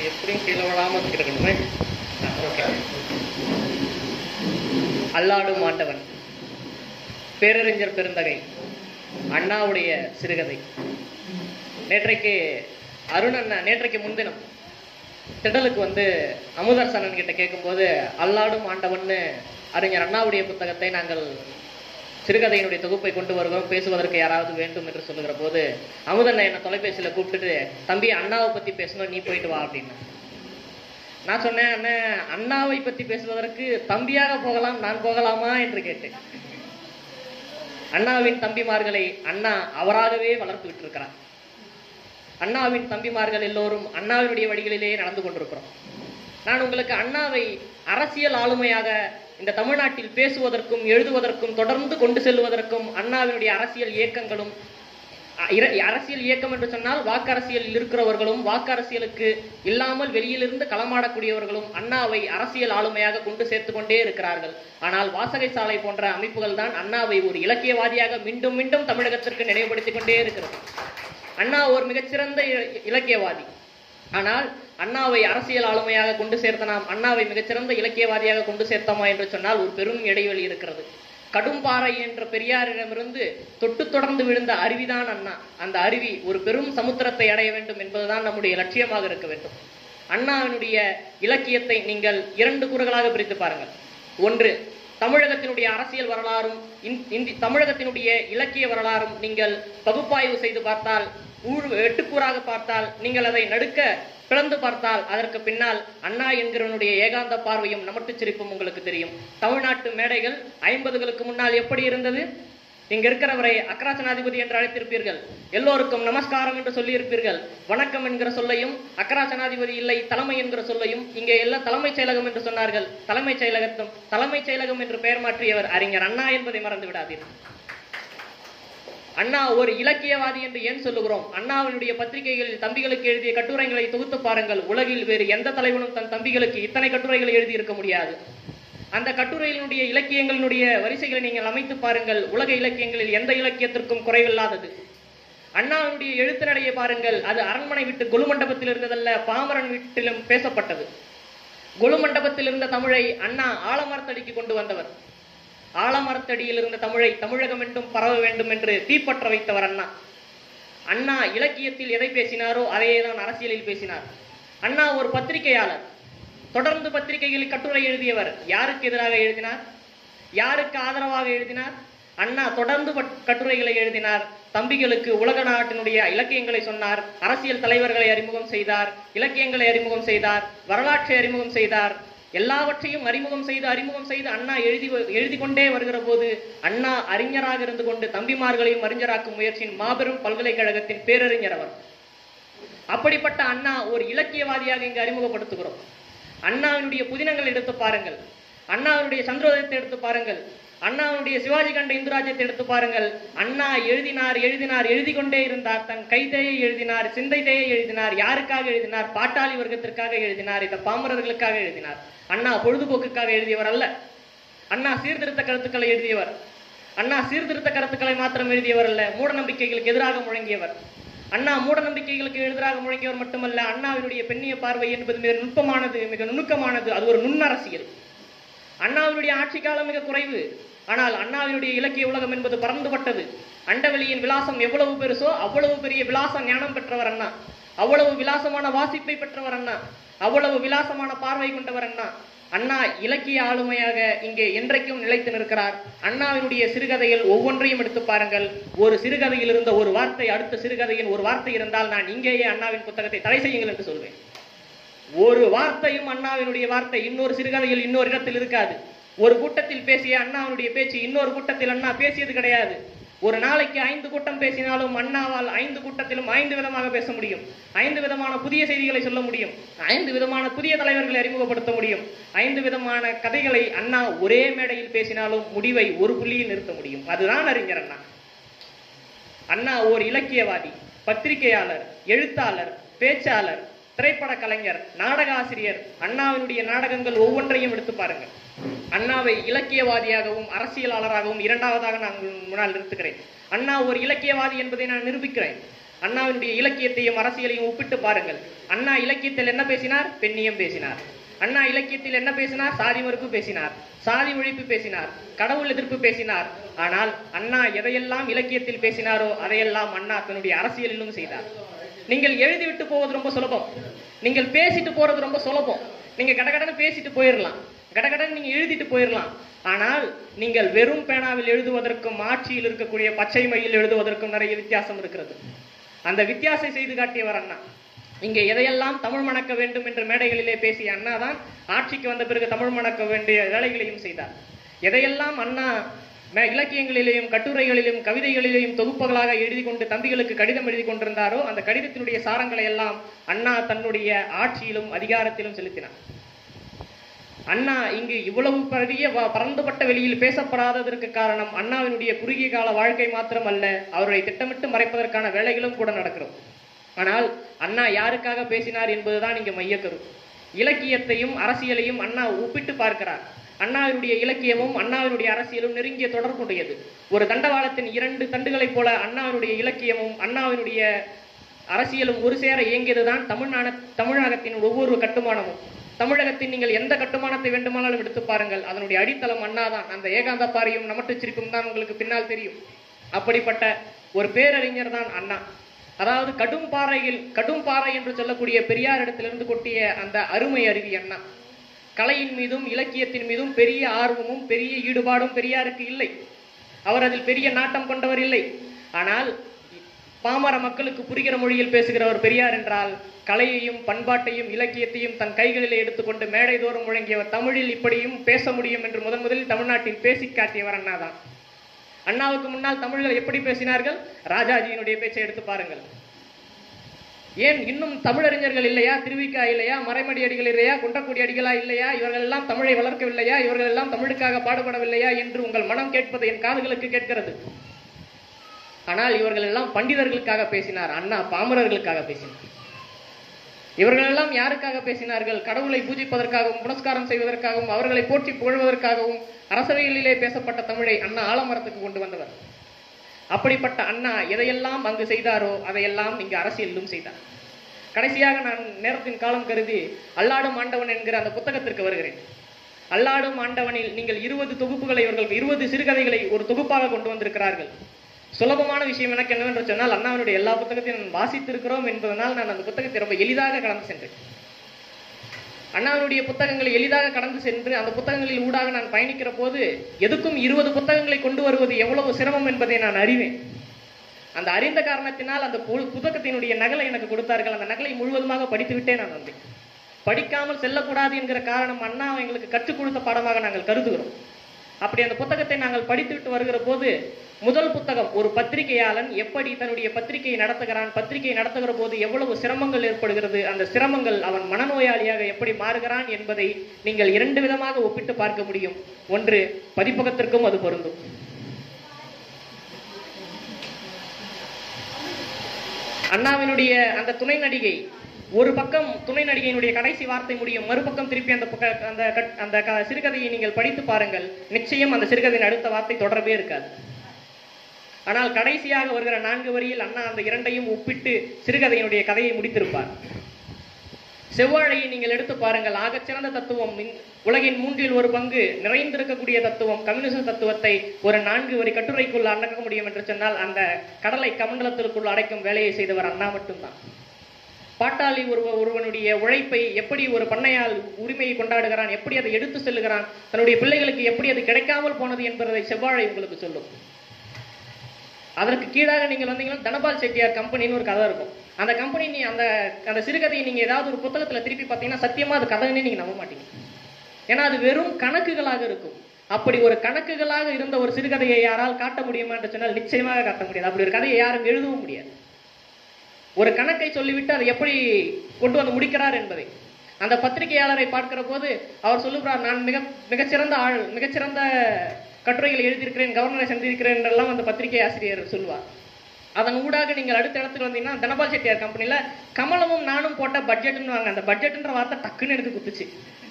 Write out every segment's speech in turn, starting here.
எப்படியும் கீழே விழாம இருக்கணுமே ஓகே அல்லாடும் ஆண்டவன் பேரறிஞர் பெருந்தகை அண்ணாவுடைய சிறுகதை நேற்றைக்கு அருண் அண்ணா நேற்றைக்கு முன்தினம் திடலுக்கு வந்து அமுதர்சனன் கிட்ட கேட்கும்போது அல்லாடும் ஆண்டவன்னு அறிஞர் அண்ணாவுடைய புத்தகத்தை நாங்கள் சிறுகதையினுடைய தொகுப்பை கொண்டு வருகிறோம் பேசுவதற்கு யாராவது வேண்டும் என்று சொல்லுகிற போது அமுதண்ணா என்ன தொலைபேசியில கூப்பிட்டுட்டு தம்பி அண்ணாவை பத்தி பேசணும் நீ போயிட்டு வா அப்படின்னு நான் சொன்னேன் அண்ணன் அண்ணாவை பத்தி பேசுவதற்கு தம்பியாக போகலாம் நான் போகலாமா என்று கேட்டேன் அண்ணாவின் தம்பிமார்களை அண்ணா அவராகவே வளர்த்து விட்டிருக்கிறார் அண்ணாவின் தம்பிமார்கள் எல்லோரும் அண்ணாவினுடைய வழிகளிலேயே நடந்து கொண்டிருக்கிறோம் நான் உங்களுக்கு அண்ணாவை அரசியல் ஆளுமையாக இந்த தமிழ்நாட்டில் பேசுவதற்கும் எழுதுவதற்கும் தொடர்ந்து கொண்டு செல்வதற்கும் அண்ணாவினுடைய அரசியல் இயக்கங்களும் அ- இர- அரசியல் இயக்கம் என்று சொன்னால் வாக்கரசியலில் இருக்கிறவர்களும் வாக்கரசியலுக்கு இல்லாமல் வெளியிலிருந்து களமாடக்கூடியவர்களும் அண்ணாவை அரசியல் ஆளுமையாக கொண்டு சேர்த்து கொண்டே இருக்கிறார்கள் ஆனால் வாசகை சாலை போன்ற அமைப்புகள் தான் அண்ணாவை ஒரு இலக்கியவாதியாக மீண்டும் மீண்டும் தமிழகத்திற்கு நினைவுபடுத்திக் கொண்டே இருக்கிறது அண்ணா ஒரு மிகச்சிறந்த இ- இலக்கியவாதி ஆனால் அண்ணாவை அரசியல் ஆளுமையாக கொண்டு சேர்த்த நாம் அண்ணாவை மிகச்சிறந்த இலக்கியவாதியாக கொண்டு சேர்த்தோமா என்று சொன்னால் ஒரு பெரும் இடைவெளி இருக்கிறது கடும்பாறை என்ற பெரியாரிடமிருந்து தொட்டு தொடர்ந்து விழுந்த அருவிதான் அண்ணா அந்த அருவி ஒரு பெரும் சமுத்திரத்தை அடைய வேண்டும் என்பதுதான் நம்முடைய லட்சியமாக இருக்க வேண்டும் அண்ணாவினுடைய இலக்கியத்தை நீங்கள் இரண்டு கூறுகளாக பிரித்து பாருங்கள் ஒன்று தமிழகத்தினுடைய அரசியல் வரலாறும் இந்- இந்தி தமிழகத்தினுடைய இலக்கிய வரலாறும் நீங்கள் பகுப்பாய்வு செய்து பார்த்தால் ஊழ் எட்டுக்கூறாக பார்த்தால் நீங்கள் அதை நடுக்க பிளந்து பார்த்தால் அதற்கு பின்னால் அண்ணா என்கிறவனுடைய ஏகாந்த பார்வையும் நமட்டுச் சிரிப்பும் உங்களுக்கு தெரியும் தமிழ்நாட்டு மேடைகள் ஐம்பதுகளுக்கு முன்னால் எப்படி இருந்தது இங்க இருக்கிறவரை அக்ராசனாதிபதி என்று அழைத்திருப்பீர்கள் எல்லோருக்கும் நமஸ்காரம் என்று சொல்லியிருப்பீர்கள் வணக்கம் என்கிற சொல்லையும் அக்ராசனாதிபதி இல்லை தலைமை என்கிற சொல்லையும் இங்கே எல்லாம் தலைமைச் செயலகம் என்று சொன்னார்கள் தலைமைச் செயலகத்தும் தலைமைச் செயலகம் என்று பெயர் மாற்றியவர் அறிஞர் அண்ணா என்பதை மறந்து விடாதீர்கள் அண்ணா ஒரு இலக்கியவாதி என்று ஏன் சொல்லுகிறோம் அண்ணாவினுடைய பத்திரிகைகளில் தம்பிகளுக்கு எழுதிய கட்டுரைகளை தொகுத்து பாருங்கள் உலகில் வேறு எந்த தலைவனும் தன் தம்பிகளுக்கு இத்தனை கட்டுரைகளை எழுதியிருக்க முடியாது அந்த கட்டுரையினுடைய இலக்கியங்களினுடைய வரிசைகளை நீங்கள் அமைத்து பாருங்கள் உலக இலக்கியங்களில் எந்த இலக்கியத்திற்கும் குறைவில்லாதது அண்ணாவினுடைய எழுத்து நடையை பாருங்கள் அது அரண்மனை விட்டு கொலு மண்டபத்தில் இருந்ததல்ல பாமரன் வீட்டிலும் பேசப்பட்டது கொலு மண்டபத்தில் இருந்த தமிழை அண்ணா ஆலமரத்தடிக்கு கொண்டு வந்தவர் ஆலமரத்தடியில் இருந்த தமிழை தமிழகம் என்றும் பரவ வேண்டும் என்று தீப்பற்ற வைத்தவர் அண்ணா அண்ணா இலக்கியத்தில் எதை பேசினாரோ அதையே தான் அரசியலில் பேசினார் அண்ணா ஒரு பத்திரிகையாளர் தொடர்ந்து பத்திரிகைகளில் கட்டுரை எழுதியவர் யாருக்கு எதிராக எழுதினார் யாருக்கு ஆதரவாக எழுதினார் அண்ணா தொடர்ந்து பட்- கட்டுரைகளை எழுதினார் தம்பிகளுக்கு உலக நாட்டினுடைய இலக்கியங்களை சொன்னார் அரசியல் தலைவர்களை அறிமுகம் செய்தார் இலக்கியங்களை அறிமுகம் செய்தார் வரலாற்றை அறிமுகம் செய்தார் எல்லாவற்றையும் அறிமுகம் செய்து அறிமுகம் செய்து அண்ணா எழுதி வ- எழுதி கொண்டே வருகிற போது அண்ணா அறிஞராக இருந்து கொண்டு தம்பிமார்களையும் அறிஞராக்கும் முயற்சியின் மாபெரும் பல்கலைக்கழகத்தின் பேரறிஞர் அவர் அப்படிப்பட்ட அண்ணா ஒரு இலக்கியவாதியாக இங்கு அறிமுகப்படுத்துகிறோம் அண்ணாவினுடைய புதினங்கள் எடுத்து பாருங்கள் அண்ணாவினுடைய சந்திரோதயத்தை எடுத்து பாருங்கள் அண்ணாவினுடைய சிவாஜி கண்ட இந்துராஜ்யத்தை எடுத்து பாருங்கள் அண்ணா எழுதினார் எழுதினார் எழுதி கொண்டே இருந்தார் தன் கைதையை எழுதினார் சிந்தைதையை எழுதினார் யாருக்காக எழுதினார் பாட்டாளி வர்க்கத்திற்காக எழுதினார் இந்த பாமரர்களுக்காக எழுதினார் அண்ணா பொழுதுபோக்குக்காக எழுதியவர் அல்ல அண்ணா சீர்திருத்த கருத்துக்களை எழுதியவர் அண்ணா சீர்திருத்த கருத்துக்களை மாத்திரம் எழுதியவர் அல்ல மூட நம்பிக்கைகளுக்கு எதிராக முழங்கியவர் அண்ணா மூட நம்பிக்கைகளுக்கு எதிராக முழங்கியவர் மட்டுமல்ல அண்ணாவினுடைய பெண்ணிய பார்வை என்பது மிக நுட்பமானது மிக நுணுக்கமானது அது ஒரு நுண்ணரசியல் அண்ணாவினுடைய ஆட்சி காலம் மிக குறைவு ஆனால் அண்ணாவினுடைய இலக்கிய உலகம் என்பது பறந்துபட்டது அண்டவெளியின் விலாசம் எவ்வளவு பெருசோ அவ்வளவு பெரிய விலாச ஞானம் பெற்றவர் அண்ணா அவ்வளவு விலாசமான வாசிப்பை பெற்றவர் அண்ணா அவ்வளவு விலாசமான பார்வை கொண்டவர் அண்ணா அண்ணா இலக்கிய ஆளுமையாக இங்கே என்றைக்கும் நிலைத்து நிற்கிறார் அண்ணாவினுடைய சிறுகதையில் ஒவ்வொன்றையும் எடுத்து பாருங்கள் ஒரு சிறுகதையில் இருந்த ஒரு வார்த்தை அடுத்த சிறுகதையின் ஒரு வார்த்தை இருந்தால் நான் இங்கேயே அண்ணாவின் புத்தகத்தை தடை செய்யுங்கள் என்று சொல்வேன் ஒரு வார்த்தையும் அண்ணாவினுடைய வார்த்தை இன்னொரு சிறுகதையில் இன்னொரு இடத்தில் இருக்காது ஒரு கூட்டத்தில் பேசிய அண்ணாவினுடைய பேச்சு இன்னொரு கூட்டத்தில் அண்ணா பேசியது கிடையாது ஒரு நாளைக்கு ஐந்து கூட்டம் பேசினாலும் அண்ணாவால் ஐந்து கூட்டத்திலும் ஐந்து விதமாக பேச முடியும் ஐந்து விதமான புதிய செய்திகளை சொல்ல முடியும் ஐந்து விதமான புதிய தலைவர்களை அறிமுகப்படுத்த முடியும் ஐந்து விதமான கதைகளை அண்ணா ஒரே மேடையில் பேசினாலும் முடிவை ஒரு புள்ளியில் நிறுத்த முடியும் அதுதான் அறிஞர் அண்ணா அண்ணா ஓர் இலக்கியவாதி பத்திரிகையாளர் எழுத்தாளர் பேச்சாளர் திரைப்பட கலைஞர் நாடக ஆசிரியர் அண்ணாவினுடைய நாடகங்கள் ஒவ்வொன்றையும் எடுத்து பாருங்கள் அண்ணாவை இலக்கியவாதியாகவும் அரசியலாளராகவும் இரண்டாவதாக நான் உங்கள் முன்னால் நிறுத்துகிறேன் அண்ணா ஒரு இலக்கியவாதி என்பதை நான் நிரூபிக்கிறேன் அண்ணாவினுடைய இலக்கியத்தையும் அரசியலையும் ஒப்பிட்டு பாருங்கள் அண்ணா இலக்கியத்தில் என்ன பேசினார் பெண்ணியம் பேசினார் அண்ணா இலக்கியத்தில் என்ன பேசினார் சாதி மறுப்பு பேசினார் சாதி ஒழிப்பு பேசினார் கடவுள் எதிர்ப்பு பேசினார் ஆனால் அண்ணா எதையெல்லாம் இலக்கியத்தில் பேசினாரோ அதையெல்லாம் அண்ணா தன்னுடைய அரசியலிலும் செய்தார் நீங்கள் எழுதிவிட்டு போவது ரொம்ப சுலபம் நீங்கள் பேசிட்டு போறது ரொம்ப சுலபம் நீங்க கடகடன்னு பேசிட்டு போயிடலாம் கடகடன்னு நீங்க எழுதிட்டு போயிடலாம் ஆனால் நீங்கள் வெறும் பேனாவில் எழுதுவதற்கும் ஆட்சியில் இருக்கக்கூடிய பச்சை மையில் எழுதுவதற்கும் நிறைய வித்தியாசம் இருக்கிறது அந்த வித்தியாசம் செய்து காட்டியவர் அண்ணா இங்கே எதையெல்லாம் தமிழ் மணக்க வேண்டும் என்ற மேடைகளிலே பேசிய அண்ணா தான் ஆட்சிக்கு வந்த பிறகு தமிழ் மணக்க வேண்டிய வேலைகளையும் செய்தார் எதையெல்லாம் அண்ணா மே- இலக்கியங்களிலேயும் கட்டுரைகளிலும் கவிதைகளிலேயும் தொகுப்புகளாக எழுதி கொண்டு தம்பிகளுக்கு கடிதம் எழுதி கொண்டிருந்தாரோ அந்த கடிதத்தினுடைய சாரங்களை எல்லாம் அண்ணா தன்னுடைய ஆட்சியிலும் அதிகாரத்திலும் செலுத்தினார் அண்ணா இங்கு இவ்வளவு பெரிய வ- பரந்துபட்ட வெளியில் பேசப்படாததற்கு காரணம் அண்ணாவினுடைய குறுகிய கால வாழ்க்கை மாத்திரம் அல்ல அவருடைய திட்டமிட்டு மறைப்பதற்கான வேலைகளும் கூட நடக்கிறது ஆனால் அண்ணா யாருக்காக பேசினார் என்பதுதான் இங்கு மையக்கரு இலக்கியத்தையும் அரசியலையும் அண்ணா ஒப்பிட்டு பார்க்கிறார் அண்ணாவினுடைய இலக்கியமும் அண்ணாவினுடைய அரசியலும் நெருங்கிய தொடர்புடையது ஒரு தண்டவாளத்தின் இரண்டு தண்டுகளைப் போல அண்ணாவினுடைய இலக்கியமும் அண்ணாவினுடைய அரசியலும் ஒரு சேர இயங்கியதுதான் தமிழ்நாடு தமிழகத்தின் ஒவ்வொரு கட்டுமானமும் தமிழகத்தின் நீங்கள் எந்த கட்டுமானத்தை வேண்டுமானாலும் எடுத்து பாருங்கள் அதனுடைய அடித்தளம் அண்ணாதான் அந்த ஏகாந்த பாரியும் நமட்டு சிரிப்பும் தான் உங்களுக்கு பின்னால் தெரியும் அப்படிப்பட்ட ஒரு பேரறிஞர் தான் அண்ணா அதாவது கடும் பாறையில் கடும் பாறை என்று சொல்லக்கூடிய பெரியார் இடத்திலிருந்து கொட்டிய அந்த அருமை அருவி அண்ணா கலையின் மீதும் இலக்கியத்தின் மீதும் பெரிய ஆர்வமும் பெரிய ஈடுபாடும் பெரியாருக்கு இல்லை அவர் அதில் பெரிய நாட்டம் கொண்டவர் இல்லை ஆனால் பாமர மக்களுக்கு புரிகிற மொழியில் பேசுகிறவர் பெரியார் என்றால் கலையையும் பண்பாட்டையும் இலக்கியத்தையும் தன் கைகளிலே எடுத்துக்கொண்டு மேடை தோறும் முழங்கியவர் தமிழில் இப்படியும் பேச முடியும் என்று முதன் முதலில் தமிழ்நாட்டில் பேசி காட்டியவர் அண்ணாதான் அண்ணாவுக்கு முன்னால் தமிழர்கள் எப்படி பேசினார்கள் ராஜாஜியினுடைய பேச்சை எடுத்து பாருங்கள் ஏன் இன்னும் தமிழறிஞர்கள் இல்லையா திருவிக்கா இல்லையா மறைமடி அடிகள் இல்லையா குண்டக்குடி அடிகளா இல்லையா இவர்கள் எல்லாம் தமிழை வளர்க்கவில்லையா இவர்கள் எல்லாம் தமிழுக்காக பாடுபடவில்லையா என்று உங்கள் மனம் கேட்பது என் காதுகளுக்கு கேட்கிறது ஆனால் இவர்கள் எல்லாம் பண்டிதர்களுக்காக பேசினார் அண்ணா பாமரர்களுக்காக பேசினார் இவர்கள் எல்லாம் யாருக்காக பேசினார்கள் கடவுளை பூஜிப்பதற்காகவும் புனஸ்காரம் செய்வதற்காகவும் அவர்களை போற்றி புகழ்வதற்காகவும் அரசவைகளிலே பேசப்பட்ட தமிழை அண்ணா ஆலமரத்துக்கு கொண்டு வந்தவர் அப்படிப்பட்ட அண்ணா எதையெல்லாம் அங்கு செய்தாரோ அதையெல்லாம் இங்கு அரசியலிலும் செய்தார் கடைசியாக நான் நேரத்தின் காலம் கருதி அல்லாடும் ஆண்டவன் என்கிற அந்த புத்தகத்திற்கு வருகிறேன் அல்லாடும் ஆண்டவனில் நீங்கள் இருபது தொகுப்புகளை இவர்கள் இருபது சிறுகதைகளை ஒரு தொகுப்பாக கொண்டு வந்திருக்கிறார்கள் சுலபமான விஷயம் எனக்கு என்னவென்று சொன்னால் அண்ணாவினுடைய எல்லா புத்தகத்தையும் நான் வாசித்திருக்கிறோம் என்பதனால் நான் அந்த புத்தகத்தை ரொம்ப எளிதாக கடந்து சென்றேன் அண்ணாவினுடைய புத்தகங்களை எளிதாக கடந்து சென்று அந்த புத்தகங்களில் ஊடாக நான் பயணிக்கிற போது எதுக்கும் இருபது புத்தகங்களை கொண்டு வருவது எவ்வளவு சிரமம் என்பதை நான் அறிவேன் அந்த அறிந்த காரணத்தினால் அந்த பு- புத்தகத்தினுடைய நகலை எனக்கு கொடுத்தார்கள் அந்த நகலை முழுவதுமாக படித்துவிட்டே நான் வந்தேன் படிக்காமல் செல்லக்கூடாது என்கிற காரணம் அண்ணா எங்களுக்கு கற்றுக் கொடுத்த பாடமாக நாங்கள் கருதுகிறோம் அப்படி அந்த புத்தகத்தை நாங்கள் படித்துவிட்டு வருகிற போது முதல் புத்தகம் ஒரு பத்திரிகையாளன் எப்படி தன்னுடைய பத்திரிகையை நடத்துகிறான் பத்திரிகையை நடத்துகிற போது எவ்வளவு சிரமங்கள் ஏற்படுகிறது அந்த சிரமங்கள் அவன் மனநோயாளியாக எப்படி மாறுகிறான் என்பதை நீங்கள் இரண்டு விதமாக ஒப்பிட்டு பார்க்க முடியும் ஒன்று பதிப்பகத்திற்கும் அது பொருந்தும் அண்ணாவினுடைய அந்த துணை நடிகை ஒரு பக்கம் துணை நடிகையினுடைய கடைசி வார்த்தை முடியும் மறுபக்கம் திருப்பி அந்த பக்க அந்த கட்- அந்த க- சிறுகதையை நீங்கள் படித்து பாருங்கள் நிச்சயம் அந்த சிறுகதையின் அடுத்த வார்த்தை தொடரவே இருக்காது ஆனால் கடைசியாக வருகிற நான்கு வரியில் அண்ணா அந்த இரண்டையும் ஒப்பிட்டு சிறுகதையினுடைய கதையை முடித்திருப்பார் செவ்வாழையை நீங்கள் எடுத்து பாருங்கள் ஆகச்சிறந்த தத்துவம் மின்- உலகின் மூன்றில் ஒரு பங்கு நிறைந்திருக்கக்கூடிய தத்துவம் கம்யூனிசம் தத்துவத்தை ஒரு நான்கு வரி கட்டுரைக்குள் அடக்க முடியும் என்று சொன்னால் அந்த கடலை கமண்டலத்திற்குள் அடைக்கும் வேலையை செய்தவர் அண்ணா மட்டும்தான் பாட்டாளி ஒரு ஒருவனுடைய உழைப்பை எப்படி ஒரு பண்ணையால் உரிமையை கொண்டாடுகிறான் எப்படி அதை எடுத்து செல்லுகிறான் தன்னுடைய பிள்ளைகளுக்கு எப்படி அது கிடைக்காமல் போனது என்பதை செவ்வாழை உங்களுக்கு சொல்லும் அதற்கு கீழாக நீங்கள் வந்தீங்கன்னா தனபால் செட்டியார் கம்பெனின்னு ஒரு கதை இருக்கும் அந்த கம்பெனி நீ அந்த அந்த சிறுகதையை நீங்க ஏதாவது ஒரு புத்தகத்துல திருப்பி பார்த்தீங்கன்னா சத்தியமா அது கதைன்னே நீங்க நம்ப மாட்டீங்க ஏன்னா அது வெறும் கணக்குகளாக இருக்கும் அப்படி ஒரு கணக்குகளாக இருந்த ஒரு சிறுகதையை யாரால் காட்ட முடியுமா என்று சொன்னால் நிச்சயமாக காட்ட முடியாது அப்படி ஒரு கதையை யாரும் எழுதவும் முடியாது ஒரு கணக்கை சொல்லிவிட்டு அதை எப்படி கொண்டு வந்து முடிக்கிறார் என்பதை அந்த பத்திரிகையாளரை பார்க்கிற போது அவர் சொல்லுகிறார் நான் மிக மிகச்சிறந்த ஆள் மிகச்சிறந்த கட்டுரைகள் எழுதியிருக்கிறேன் கவர்னரை சந்திருக்கிறேன் என்றெல்லாம் அந்த பத்திரிகை ஆசிரியர் சொல்லுவார் அதன் ஊடாக நீங்கள் அடுத்த இடத்துக்கு வந்தீங்கன்னா தனபால் செட்டியார் கம்பெனில கமலமும் நானும் போட்ட பட்ஜெட்னு வாங்க அந்த பட்ஜெட்ன்ற வார்த்தை டக்குன்னு எனக்கு குத்துச்சு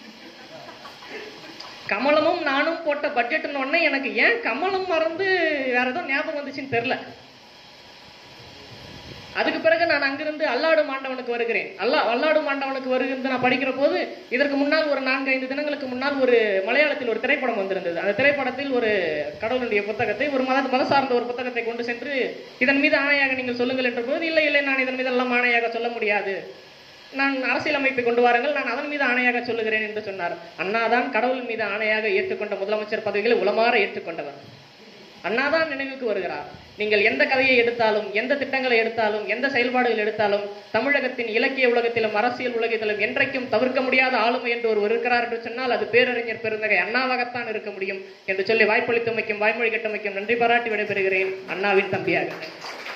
கமலமும் நானும் போட்ட பட்ஜெட்னு உடனே எனக்கு ஏன் கமலம் மறந்து வேற ஏதோ ஞாபகம் வந்துச்சுன்னு தெரியல அதுக்கு பிறகு நான் அங்கிருந்து அல்லாடு மாண்டவனுக்கு வருகிறேன் அல்லா அல்லாடு மாண்டவனுக்கு வருகிறது நான் படிக்கிற போது இதற்கு முன்னால் ஒரு நான்கு ஐந்து தினங்களுக்கு முன்னால் ஒரு மலையாளத்தில் ஒரு திரைப்படம் வந்திருந்தது அந்த திரைப்படத்தில் ஒரு கடவுளுடைய புத்தகத்தை ஒரு மத மத சார்ந்த ஒரு புத்தகத்தை கொண்டு சென்று இதன் மீது ஆணையாக நீங்கள் சொல்லுங்கள் என்ற போது இல்லை இல்லை நான் இதன் மீது எல்லாம் ஆணையாக சொல்ல முடியாது நான் அரசியலமைப்பை கொண்டு வாருங்கள் நான் அதன் மீது ஆணையாக சொல்லுகிறேன் என்று சொன்னார் அண்ணாதான் கடவுள் மீது ஆணையாக ஏற்றுக்கொண்ட முதலமைச்சர் பதவிகளை உளமாற ஏற்றுக்கொண்டவர் அண்ணாதான் நினைவுக்கு வருகிறார் நீங்கள் எந்த கதையை எடுத்தாலும் எந்த திட்டங்களை எடுத்தாலும் எந்த செயல்பாடுகள் எடுத்தாலும் தமிழகத்தின் இலக்கிய உலகத்திலும் அரசியல் உலகத்திலும் என்றைக்கும் தவிர்க்க முடியாத ஆளுமை என்று ஒருவர் இருக்கிறார் என்று சொன்னால் அது பேரறிஞர் பெருந்தகை அண்ணாவாகத்தான் இருக்க முடியும் என்று சொல்லி வாய்ப்பளித்தமைக்கும் வாய்மொழி கட்டமைக்கும் நன்றி பாராட்டி விடைபெறுகிறேன் அண்ணாவின் தம்பியாக